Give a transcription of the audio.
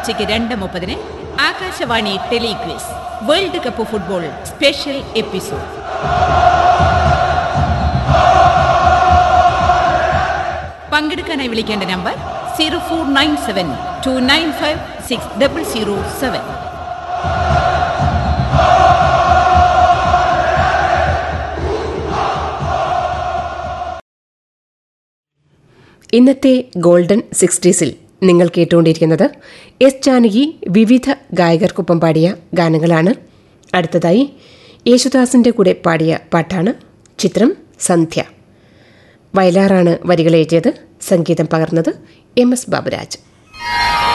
ഉച്ചയ്ക്ക് രണ്ട് മുപ്പതിന് Akashvani telequiz world cup football special episode പങ്കെടുക്കാനായി വിളിക്കേണ്ട number zero four nine seven two nine five six double zero seven ഇന്നത്തെ ഗോൾഡൻ സിക്സ്റ്റീസിൽ നിങ്ങൾ കേട്ടുകൊണ്ടിരിക്കുന്നത് എസ് ജാനകി വിവിധ ഗായകർക്കൊപ്പം പാടിയ ഗാനങ്ങളാണ് അടുത്തതായി യേശുദാസിന്റെ കൂടെ പാടിയ പാട്ടാണ് ചിത്രം സന്ധ്യ വയലാറാണ് വരികൾ എഴുതിയത് സംഗീതം പകർന്നത് എം എസ് ബാബുരാജ്